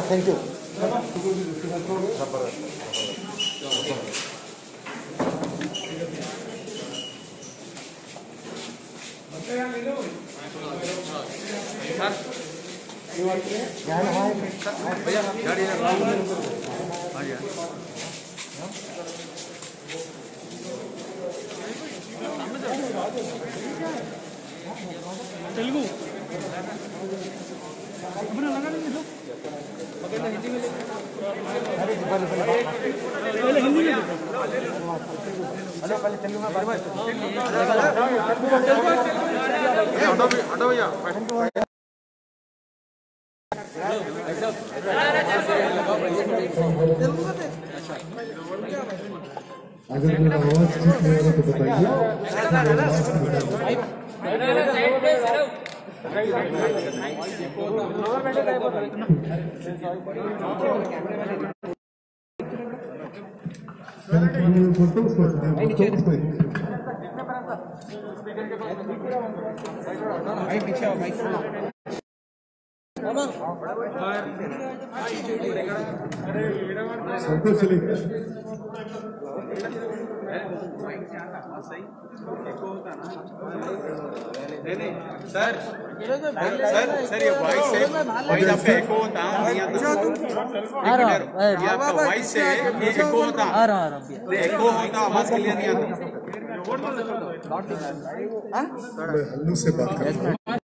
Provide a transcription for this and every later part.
Thank you Telugu पहले हिंदी में अगर मेरा आवाज ठीक नहीं हो तो बताइए आवाज निकालिए। Foto, foto, foto, foto. Santosh चलिए सर सर सर ये वॉइस है वॉइस आपका एको होता नहीं आता आ रहा हूँ ये आपका वॉइस है ये एको होता आ रहा हूँ आ रहा हूँ ये एको होता आवाज क्लियर नहीं आता मैं हल्लू से बात कर रहा हूँ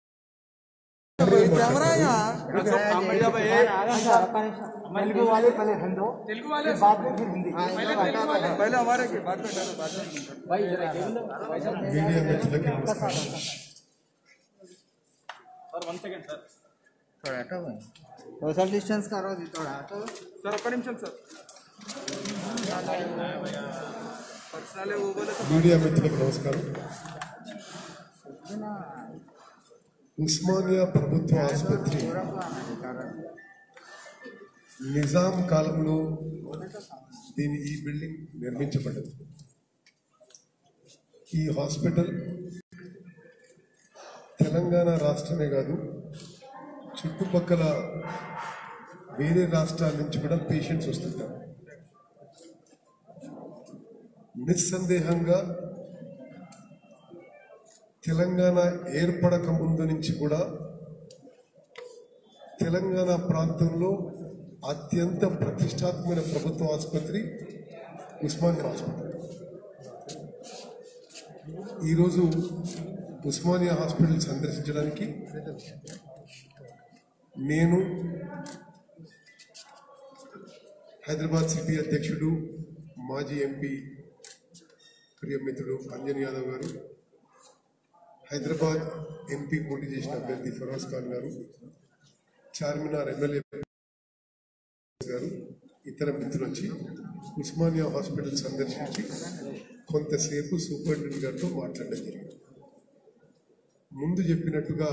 सब काम बढ़िया भाई तेलुगु वाले पहले हिंदू तेलुगु वाले बाद में फिर हिंदी पहले हमारे के बाद में मीडिया मित्रलకి నమస్కారం सोशल डिस्टेंस करो जी थोड़ा तो सर ఒక్క నిమిషం సార్ పర్సనల్ वो बोले మీడియా మిత్రులకు నమస్కారం ఉస్మానియా ప్రభుత్వ ఆసుపత్రి నిజాం కాలంలో దీని ఈ బిల్డింగ్ నిర్మించబడ్డది ఈ హాస్పిటల్ తెలంగాణ రాష్ట్రమే కాదు చుట్టుపక్కల వేరే రాష్ట్రాల నుంచి కూడా పేషెంట్స్ వస్తుంటారు నిస్సందేహంగా తెలంగాణ ఏర్పడక ముందు నుంచి కూడా తెలంగాణ ప్రాంతంలో అత్యంత ప్రతిష్టాత్మకమైన ప్రభుత్వ ఆసుపత్రి ఉస్మానియా ఆసుపత్రి ఈరోజు ఉస్మానియా హాస్పిటల్ సందర్శించడానికి నేను హైదరాబాద్ సిటీ అధ్యక్షుడు మాజీ ఎంపీ ప్రియమిత్రుడు అంజన్ యాదవ్ గారు హైదరాబాద్ ఎంపీ పోటీ చేసిన అభ్యర్థి ఫరోజ్ ఖాన్ గారు చార్మినార్ ఎమ్మెల్యే గారు ఇతర మిత్రులు వచ్చి ఉస్మానియా హాస్పిటల్ సందర్శించి కొంతసేపు సూపరింటెండెంట్ గారితో మాట్లాడడం జరిగింది ముందు చెప్పినట్టుగా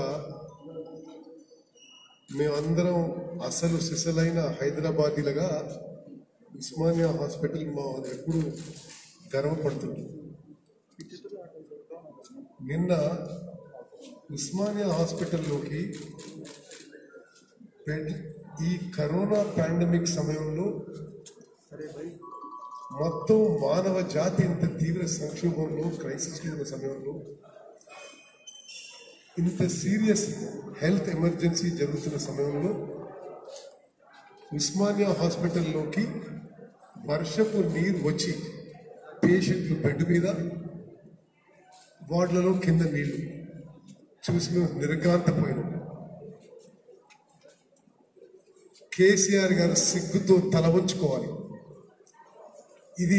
మేమందరం అసలు సిసలైన హైదరాబాదీలుగా ఉస్మానియా హాస్పిటల్ మా ఎప్పుడు గర్వపడుతుంది నిన్న ఉస్మానియా హాస్పిటల్లోకి బెడ్ ఈ కరోనా పాండమిక్ సమయంలో మొత్తం మానవ జాతి ఇంత తీవ్ర సంక్షోభంలో క్రైసిస్ ఉన్న సమయంలో ఇంత సీరియస్ హెల్త్ ఎమర్జెన్సీ జరుగుతున్న సమయంలో ఉస్మానియా హాస్పిటల్లోకి వర్షపు నీరు వచ్చి పేషెంట్లు బెడ్ మీద వార్డులలో కింద నీళ్లు చూసి మేము నిర్గాంతపోయినాం కేసీఆర్ గారు సిగ్గుతో తల వంచుకోవాలి ఇది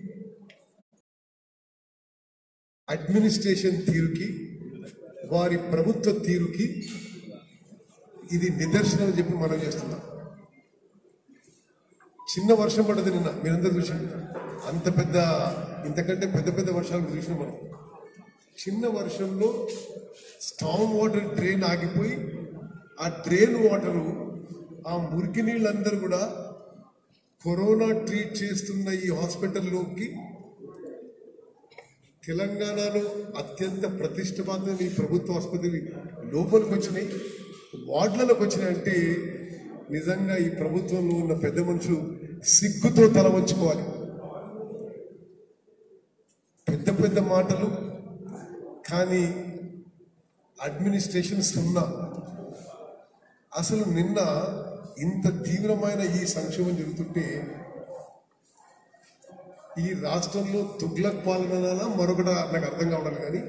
అడ్మినిస్ట్రేషన్ తీరుకి వారి ప్రభుత్వ తీరుకి ఇది నిదర్శనం అని చెప్పి మనం చేస్తున్నాం చిన్న వర్షం పడ్డది నిన్న మీరందరూ చూసింది అంత పెద్ద ఇంతకంటే పెద్ద పెద్ద వర్షాలు చూసినాం మనం చిన్న వర్షంలో స్టామ్ వాటర్ డ్రైన్ ఆగిపోయి ఆ డ్రైన్ వాటరు ఆ మురికి నీళ్ళందరూ కూడా కరోనా ట్రీట్ చేస్తున్న ఈ హాస్పిటల్లోకి తెలంగాణలో అత్యంత ప్రతిష్టపాతమైన ఈ ప్రభుత్వ ఆసుపత్రి లోపలికి వచ్చినాయి వార్డులలోకి వచ్చినాయి అంటే నిజంగా ఈ ప్రభుత్వంలో ఉన్న పెద్ద మనుషులు సిగ్గుతో తల వంచుకోవాలి పెద్ద పెద్ద మాటలు కానీ అడ్మినిస్ట్రేషన్ సున్నా అసలు నిన్న ఇంత తీవ్రమైన ఈ సంక్షోభం జరుగుతుంటే ఈ రాష్ట్రంలో తుగ్లక్ పాలన మరొకట నాకు అర్థం కావడం కానీ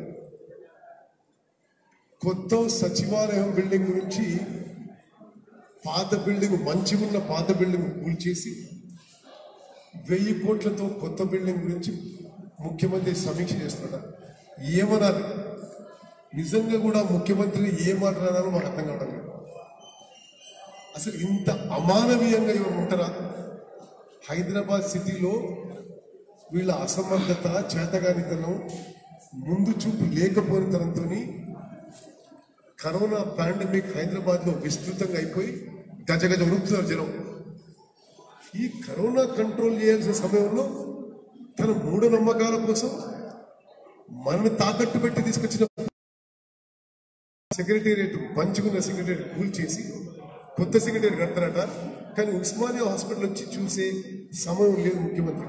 కొత్త సచివాలయం బిల్డింగ్ గురించి పాత బిల్డింగ్ మంచి ఉన్న పాత బిల్డింగ్ కూల్చేసి వెయ్యి కోట్లతో కొత్త బిల్డింగ్ గురించి ముఖ్యమంత్రి సమీక్ష చేస్తున్నాడు ఏమనాలి నిజంగా కూడా ముఖ్యమంత్రిని ఏం మాట్లాడాలో మాకు అర్థం కావడం లేదు అసలు ఇంత అమానవీయంగా ఇవ్వ ఉంటారా హైదరాబాద్ సిటీలో వీళ్ళ అసమర్థత చేతగానితనం ముందు చూపు లేకపోయినతనంతో కరోనా పాండమిక్ హైదరాబాద్ లో విస్తృతంగా అయిపోయి గజగజ ఉరుకుతున్నారు జనం ఈ కరోనా కంట్రోల్ చేయాల్సిన సమయంలో తన మూఢనమ్మకాల కోసం మనల్ని తాకట్టు పెట్టి తీసుకొచ్చిన సెక్రటేరియట్ పంచుకున్న సెక్రటేరియట్ కూల్ చేసి కొత్త సెక్రటేరియట్ కడతారట కానీ ఉస్మానియా హాస్పిటల్ వచ్చి చూసే సమయం లేదు ముఖ్యమంత్రి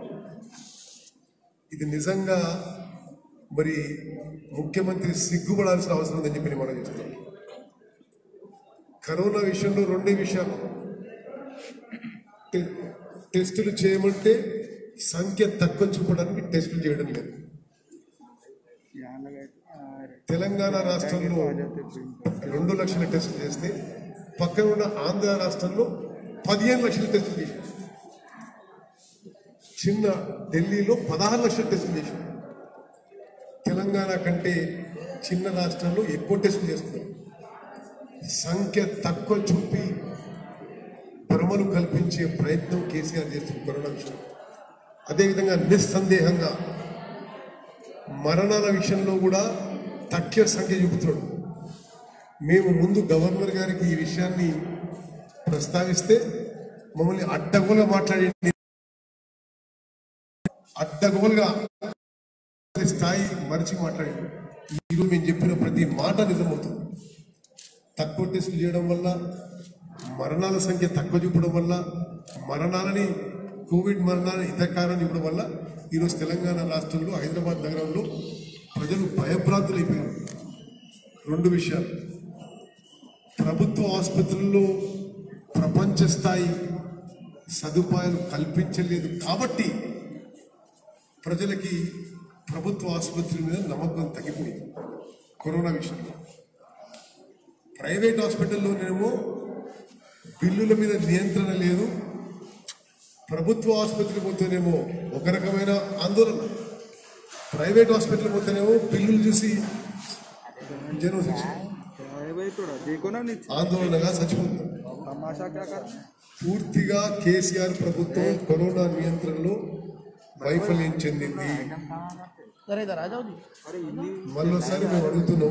ఇది నిజంగా మరి ముఖ్యమంత్రి సిగ్గుపడాల్సిన అవసరం ఉందని చెప్పి నేను మనం చేస్తున్నాం కరోనా విషయంలో రెండే విషయాలు టె- టెస్టులు చేయమంటే సంఖ్య తక్కువ చూపడానికి టెస్టులు చేయడం లేదు తెలంగాణ రాష్ట్రంలో రెండు లక్షల టెస్టులు చేస్తే పక్కన ఉన్న ఆంధ్ర రాష్ట్రంలో పదిహేను లక్షల టెస్టులు చేశారు చిన్న ఢిల్లీలో పదహారు లక్షల టెస్టులు చేశారు తెలంగాణ కంటే చిన్న రాష్ట్రంలో ఎక్కువ టెస్టులు చేస్తున్నారు సంఖ్య తక్కువ చూపి భ్రమలు కల్పించే ప్రయత్నం కేసీఆర్ చేస్తున్న కరోనా విషయం అదేవిధంగా నిస్సందేహంగా మరణాల విషయంలో కూడా తక్కువ సంఖ్య చూపుతున్నాడు మేము ముందు గవర్నర్ గారికి ఈ విషయాన్ని ప్రస్తావిస్తే మమ్మల్ని అడ్డగోలుగా మాట్లాడి అడ్డగోలుగా స్థాయి మరిచి మాట్లాడి ఈరోజు మేము చెప్పిన ప్రతి మాట నిజమవుతుంది తక్కువ టెస్టులు చేయడం వల్ల మరణాల సంఖ్య తక్కువ చూపడం వల్ల మరణాలని కోవిడ్ మరణాలని ఇతర కారణం చూపడం వల్ల ఈరోజు తెలంగాణ రాష్ట్రంలో హైదరాబాద్ నగరంలో ప్రజలు భయభ్రాంతులైపోయారు రెండు విషయాలు ప్రభుత్వ ఆసుపత్రుల్లో ప్రపంచ స్థాయి సదుపాయాలు కల్పించలేదు కాబట్టి ప్రజలకి ప్రభుత్వ ఆసుపత్రుల మీద నమ్మకం తగ్గిపోయింది కరోనా విషయంలో ప్రైవేట్ హాస్పిటల్లోనేమో బిల్లుల మీద నియంత్రణ లేదు ప్రభుత్వ ఆసుపత్రికి పోతేనేమో ఒక రకమైన ఆందోళన ప్రైవేట్ హాస్పిటల్ పోతేనేమో బిల్లులు చూసి జనం చూసి अरे भाई थोड़ा देखो ना नीचे ఆందోళనగా చచ్చిపోతున్నారు तमाशा क्या कर పూర్తిగా కేసీఆర్ ప్రభుత్వం కరోనా నియంత్రణలో వైఫల్యం చెందింది जरा इधर आ जाओ जी మరోసారి మేము అడుగుతున్నాం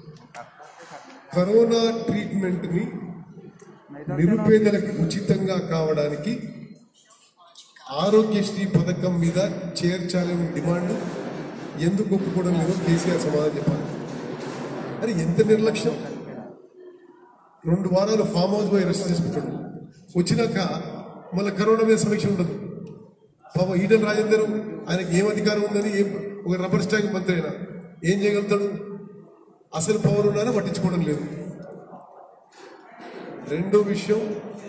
కరోనా ట్రీట్మెంట్ ని నిరుపేదలకు ఉచితంగా కావడానికి ఆరోగ్యశ్రీ పథకం మీద చేర్చాలని డిమాండ్ ఎందుకు ఒప్పుకోవడం లేదో కేసీఆర్ సమాధానం చెప్పాలి అరే ఎంత నిర్లక్ష్యం రెండు వారాలు ఫామ్ హౌస్ పోయి రెస్ట్ చేసుకుంటాడు వచ్చినాక మళ్ళీ కరోనా మీద సమీక్ష ఉండదు పాప ఈటల రాజేందర్ ఆయనకి ఏం అధికారం ఉందని ఏం ఒక రబ్బర్ స్టాంక్ మంత్రి అయినా ఏం చేయగలుగుతాడు అసలు పవర్ ఉన్నారో పట్టించుకోవడం లేదు రెండో విషయం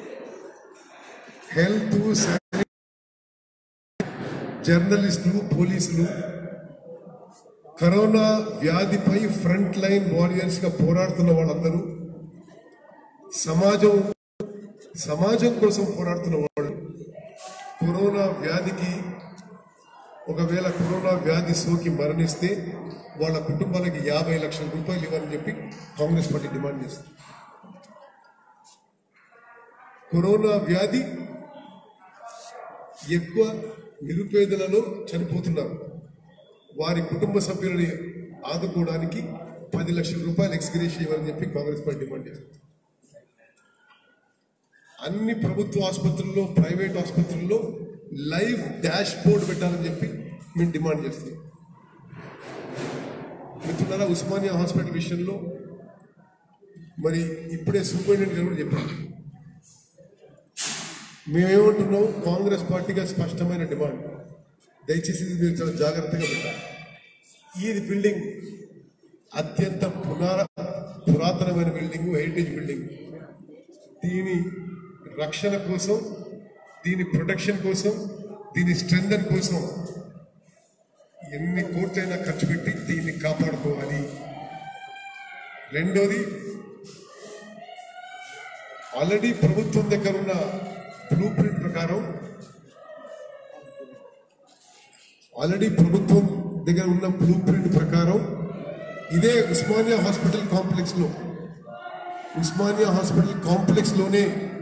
హెల్త్ జర్నలిస్టులు పోలీసులు కరోనా వ్యాధిపై ఫ్రంట్ లైన్ వారియర్స్ గా పోరాడుతున్న వాళ్ళందరూ సమాజం సమాజం కోసం పోరాడుతున్న వాళ్ళు కరోనా వ్యాధికి ఒకవేళ కరోనా వ్యాధి సోకి మరణిస్తే వాళ్ళ కుటుంబాలకి యాభై లక్షల రూపాయలు ఇవ్వాలని చెప్పి కాంగ్రెస్ పార్టీ డిమాండ్ చేస్తుంది కరోనా వ్యాధి ఎక్కువ నిరుపేదలలో చనిపోతున్నారు వారి కుటుంబ సభ్యులని ఆదుకోవడానికి పది లక్షల రూపాయలు ఎక్స్గ్రేషన్ ఇవ్వాలని చెప్పి కాంగ్రెస్ పార్టీ డిమాండ్ చేస్తుంది అన్ని ప్రభుత్వ ఆసుపత్రుల్లో ప్రైవేట్ ఆసుపత్రుల్లో లైవ్ డాష్ బోర్డ్ పెట్టాలని చెప్పి మేము డిమాండ్ చేస్తున్నాం మిత్రులారా ఉస్మానియా హాస్పిటల్ విషయంలో మరి ఇప్పుడే సూపరింటెండెంట్ గారు కూడా చెప్పారు మేమేమంటున్నాం కాంగ్రెస్ పార్టీగా స్పష్టమైన డిమాండ్ దయచేసి ఇది మీరు చాలా జాగ్రత్తగా పెట్టాలి ఈ బిల్డింగ్ అత్యంత పునార పురాతనమైన బిల్డింగ్ హెరిటేజ్ బిల్డింగ్ దీని రక్షణ కోసం దీని ప్రొటెక్షన్ కోసం దీని స్ట్రెంగ్ కోసం ఎన్ని కోట్లైనా ఖర్చు పెట్టి దీన్ని కాపాడుకోవాలి రెండోది ఆల్రెడీ ప్రభుత్వం దగ్గర ఉన్న బ్లూ ప్రింట్ ప్రకారం ఆల్రెడీ ప్రభుత్వం దగ్గర ఉన్న బ్లూ ప్రింట్ ప్రకారం ఇదే ఉస్మానియా హాస్పిటల్ కాంప్లెక్స్ లో ఉస్మానియా హాస్పిటల్ కాంప్లెక్స్ లోనే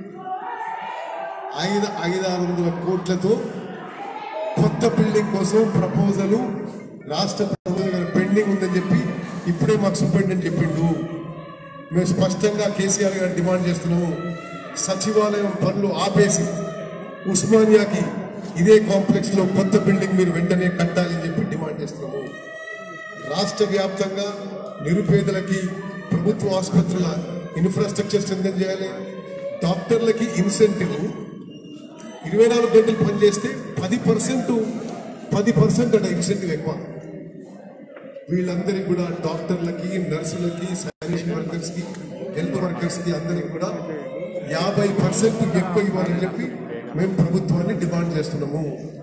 ఐదు ఐదు ఆరు వందల కోట్లతో కొత్త బిల్డింగ్ కోసం ప్రపోజల్ రాష్ట్ర ప్రభుత్వం దగ్గర పెండింగ్ ఉందని చెప్పి ఇప్పుడే మాకు సూపరింటెండెంట్ చెప్పిండు మేము స్పష్టంగా కేసీఆర్ గారు డిమాండ్ చేస్తున్నాము సచివాలయం పనులు ఆపేసి ఉస్మానియాకి ఇదే కాంప్లెక్స్ లో కొత్త బిల్డింగ్ మీరు వెంటనే కట్టాలని చెప్పి డిమాండ్ చేస్తున్నాము రాష్ట్ర వ్యాప్తంగా నిరుపేదలకి ప్రభుత్వ ఆసుపత్రుల ఇన్ఫ్రాస్ట్రక్చర్ స్ట్రెంథన్ చేయాలి డాక్టర్లకి ఇన్సెంటివ్ ఇరవై నాలుగు గంటలు పనిచేస్తే పది పర్సెంట్ పది పర్సెంట్ అట ఇన్సెంటివ్ ఎక్కువ వీళ్ళందరికీ కూడా డాక్టర్లకి నర్సులకి శానిటరీ వర్కర్స్ కి హెల్త్ వర్కర్స్ కి అందరికి కూడా యాభై పర్సెంట్ ఎక్కువ ఇవ్వాలని చెప్పి మేము ప్రభుత్వాన్ని డిమాండ్ చేస్తున్నాము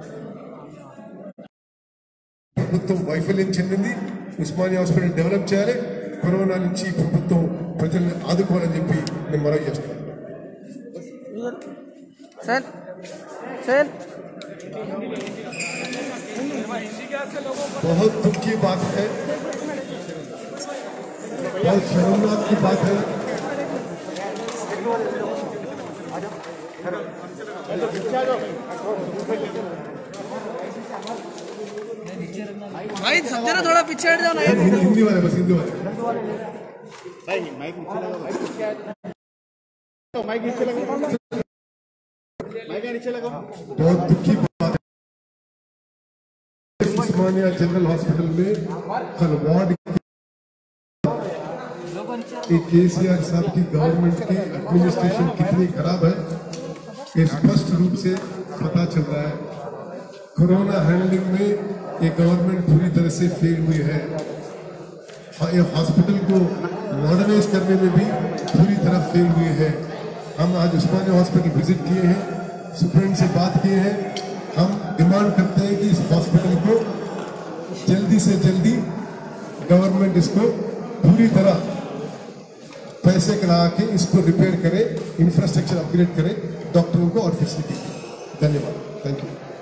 ప్రభుత్వం వైఫల్యం చెందింది ఉస్మానియా హాస్పిటల్ డెవలప్ చేయాలి కరోనా నుంచి ప్రభుత్వం ప్రజల్ని ఆదుకోవాలని చెప్పి నేను మనవి చేస్తున్నాను सर सर बहुत दुख की बात है बहुत शर्मनाक की बात है भाई सब जरा थोड़ा पीछे हट जाओ ना यार हिंदी हिंदी वाले बस हिंदी वाले बहुत दुख की बात है उस्मानिया जनरल हॉस्पिटल में कल वार्ड कि केसीआर साहब की गवर्नमेंट की एडमिनिस्ट्रेशन कितनी खराब है ये स्पष्ट रूप से पता चल रहा है कोरोना हैंडलिंग में ये गवर्नमेंट पूरी तरह से फेल हुई है हाँ, ये हॉस्पिटल को मॉडर्नाइज करने में भी पूरी तरह फेल हुई है हम आज उस्मानिया हॉस्पिटल विजिट किए हैं सुप्रीम से बात किए हैं हम डिमांड करते हैं कि इस हॉस्पिटल को जल्दी से जल्दी गवर्नमेंट इसको पूरी तरह पैसे लगा के इसको रिपेयर करे इंफ्रास्ट्रक्चर अपग्रेड करे डॉक्टरों को और फैसिलिटी धन्यवाद थैंक यू